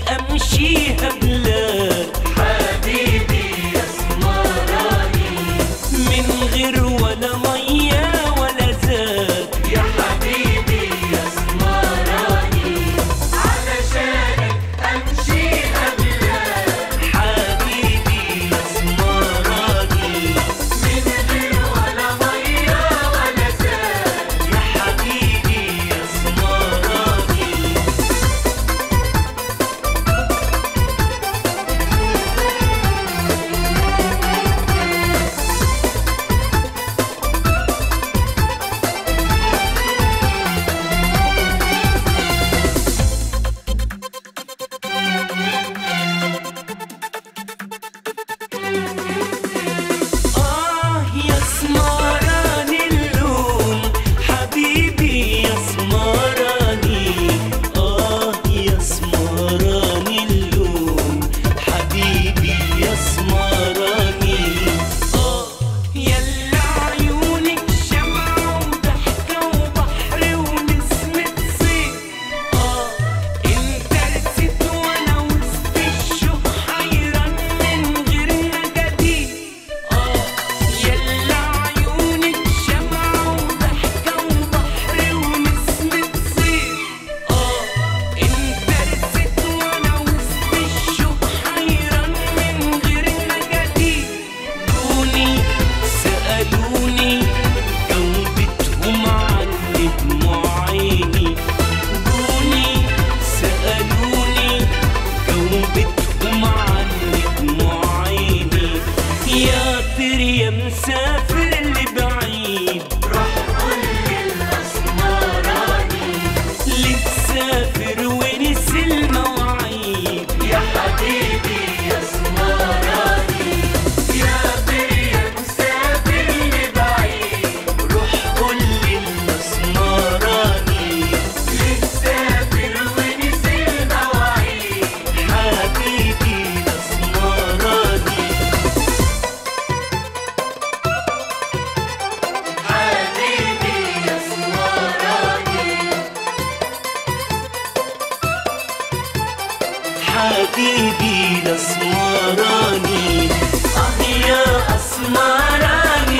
امشيها بلاد حبيبي يا اسمراني من غير ولا ميه ولا زاد يا حبيبي يا اسمراني علشانك امشي بلاد حبيبي يا اسمراني من غير ولا ميه ولا زاد يا حبيبي يا اسمراني آه يا سمراني اللون حبيبي يا سمراني آه يا سمراني اللون حبيبي يا سمراني آه يلا عيونك شمعة وضحكة وبحر ونسمة صيف آه انت رست وانا وسط الشوق حيران من غير نجديد آه يلا عيونك شمعة وضحكة وبحر ونسمة صيف آه انت رست وانا وسط الشوق حيران من غير نجديد دوني سألوني جاوبتهم عن دموع عيني دوني سألوني جاوبتهم عن دموع عيني يا طير يا مسافر اللي بعيد روح قول للاسمراني اللي تسافر ونسي المواعيد يا حبيبي يا اسمراني يا بيا مسافر لبعيد روح قول للمسمراني للسافر ونسي المواعيد حبيبي الاسمراني حبيبي يا اسمراني حبيبي الاسمراني اه يا اسمراني